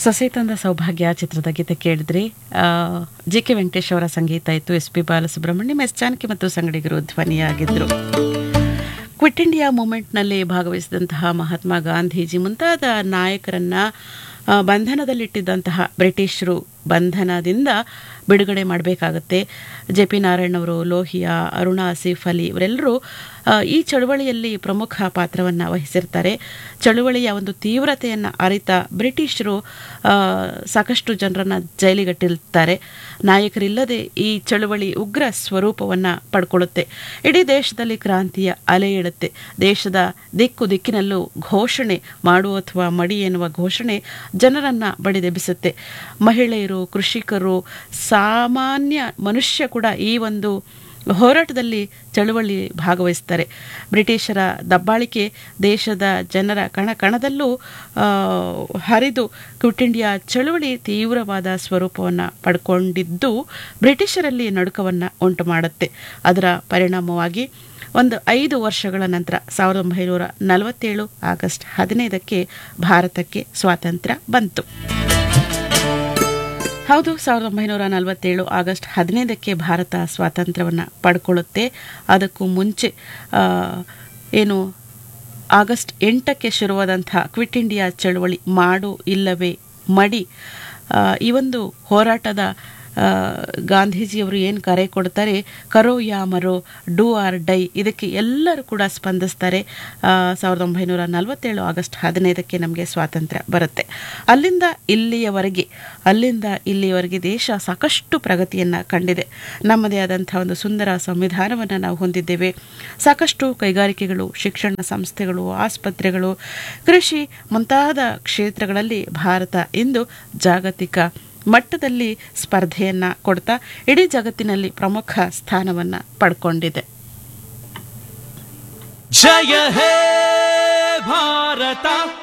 ಸೊಸೆ ತಂದ ಸೌಭಾಗ್ಯ ಚಿತ್ರದ ಗೀತೆ ಕೇಳಿದ್ರಿ ಜಿ ಕೆ ವೆಂಕಟೇಶ್ ಅವರ ಸಂಗೀತ ಇತ್ತು S P Balasubrahmanyam S Janaki ಮತ್ತು ಸಂಗಡಿಗರು ಧ್ವನಿಯಾಗಿದ್ದರು ಕ್ವಿಟ್ ಇಂಡಿಯಾ ಮೂಮೆಂಟ್ನಲ್ಲಿ ಭಾಗವಹಿಸಿದಂತಹ ಮಹಾತ್ಮ ಗಾಂಧೀಜಿ ಮುಂತಾದ ನಾಯಕರನ್ನ ಆ, ಬಂಧನದಲ್ಲಿಟ್ಟಿದ್ದಂತಹ ಬ್ರಿಟಿಷರು ಬಂಧನದಿಂದ ಬಿಡುಗಡೆ ಮಾಡಬೇಕಾಗತ್ತೆ ಜೆ ಪಿ ನಾರಾಯಣ್ ಅವರು ಲೋಹಿಯಾ ಅರುಣಾ ಆಸಿಫ್ ಅಲಿ ಇವರೆಲ್ಲರೂ ಆ, ಈ ಚಳುವಳಿಯಲ್ಲಿ ಪ್ರಮುಖ ಪಾತ್ರವನ್ನು ವಹಿಸಿರ್ತಾರೆ ಚಳುವಳಿಯ ಒಂದು ತೀವ್ರತೆಯನ್ನು ಅರಿತ ಬ್ರಿಟಿಷರು ಆ, ಸಾಕಷ್ಟು ಜನರನ್ನು ಜೈಲಿಗಟ್ಟಿರ್ತಾರೆ ನಾಯಕರಿಲ್ಲದೆ ಈ ಚಳುವಳಿ ಉಗ್ರ ಸ್ವರೂಪವನ್ನು ಪಡ್ಕೊಳ್ಳುತ್ತೆ ಇಡೀ ದೇಶದಲ್ಲಿ ಕ್ರಾಂತಿಯ ಅಲೆ ಇಡುತ್ತೆ ದೇಶದ ದಿಕ್ಕು ದಿಕ್ಕಿನಲ್ಲೂ ಘೋಷಣೆ ಮಾಡು ಅಥವಾ ಮಡಿ ಎನ್ನುವ ಘೋಷಣೆ ಜನರನ್ನ ಬಡಿದೆಬ್ಬಿಸುತ್ತೆ ಮಹಿಳೆಯರು ಕೃಷಿಕರು ಸಾಮಾನ್ಯ ಮನುಷ್ಯ ಕೂಡ ಈ ಒಂದು ಹೋರಾಟದಲ್ಲಿ ಚಳುವಳಿ ಭಾಗವಹಿಸ್ತಾರೆ ಬ್ರಿಟಿಷರ ದಬ್ಬಾಳಿಕೆ ದೇಶದ ಜನರ ಕಣ ಕಣದಲ್ಲೂ ಆ, ಹರಿದು ಕ್ವಿಟ್ ಇಂಡಿಯಾ ಚಳುವಳಿ ತೀವ್ರವಾದ ಸ್ವರೂಪವನ್ನು ಪಡ್ಕೊಂಡಿದ್ದು ಬ್ರಿಟಿಷರಲ್ಲಿ ನಡುಕವನ್ನು ಉಂಟು ಮಾಡುತ್ತೆ ಅದರ ಪರಿಣಾಮವಾಗಿ ಒಂದು ಐದು ವರ್ಷಗಳ ನಂತರ ಸಾವಿರದ ಒಂಬೈನೂರ ನಲವತ್ತೇಳು ಆಗಸ್ಟ್ ಹದಿನೈದಕ್ಕೆ ಭಾರತಕ್ಕೆ ಸ್ವಾತಂತ್ರ್ಯ ಬಂತು ಹೌದು ಸಾವಿರದ ಒಂಬೈನೂರ ನಲವತ್ತೇಳು ಆಗಸ್ಟ್ ಹದಿನೈದಕ್ಕೆ ಭಾರತ ಸ್ವಾತಂತ್ರ್ಯವನ್ನು ಪಡ್ಕೊಳ್ಳುತ್ತೆ ಅದಕ್ಕೂ ಮುಂಚೆ ಆ, ಏನು ಆಗಸ್ಟ್ ಎಂಟಕ್ಕೆ ಶುರುವಾದಂಥ ಕ್ವಿಟ್ ಇಂಡಿಯಾ ಚಳವಳಿ ಮಾಡು ಇಲ್ಲವೇ ಮಡಿ ಆ, ಈ ಒಂದು ಹೋರಾಟದ ಆ, ಗಾಂಧೀಜಿಯವರು ಏನು ಕರೆ ಕೊಡ್ತಾರೆ ಕರೋ ಯಾ ಮರೋ ಡೂ ಆರ್ ಡೈ ಇದಕ್ಕೆ ಎಲ್ಲರೂ ಕೂಡ ಸ್ಪಂದಿಸ್ತಾರೆ ಆ, ಸಾವಿರದ ಒಂಬೈನೂರ ನಲವತ್ತೇಳು ಆಗಸ್ಟ್ ಹದಿನೈದಕ್ಕೆ ನಮಗೆ ಸ್ವಾತಂತ್ರ್ಯ ಬರುತ್ತೆ ಅಲ್ಲಿಂದ ಇಲ್ಲಿಯವರೆಗೆ ಅಲ್ಲಿಂದ ಇಲ್ಲಿಯವರೆಗೆ ದೇಶ ಸಾಕಷ್ಟು ಪ್ರಗತಿಯನ್ನು ಕಂಡಿದೆ ನಮ್ಮದೇ ಆದಂಥ ಒಂದು ಸುಂದರ ಸಂವಿಧಾನವನ್ನು ನಾವು ಹೊಂದಿದ್ದೇವೆ ಸಾಕಷ್ಟು ಕೈಗಾರಿಕೆಗಳು ಶಿಕ್ಷಣ ಸಂಸ್ಥೆಗಳು ಆಸ್ಪತ್ರೆಗಳು ಕೃಷಿ ಮುಂತಾದ ಕ್ಷೇತ್ರಗಳಲ್ಲಿ ಭಾರತ ಇಂದು ಜಾಗತಿಕ ಮಟ್ಟದಲ್ಲಿ ಸ್ಪರ್ಧೆಯನ್ನ ಕೊಡ್ತಾ ಇಡೀ ಜಗತ್ತಿನಲ್ಲಿ ಪ್ರಮುಖ ಸ್ಥಾನವನ್ನ ಪಡ್ಕೊಂಡಿದೆ ಜಯ ಹೇ ಭಾರತ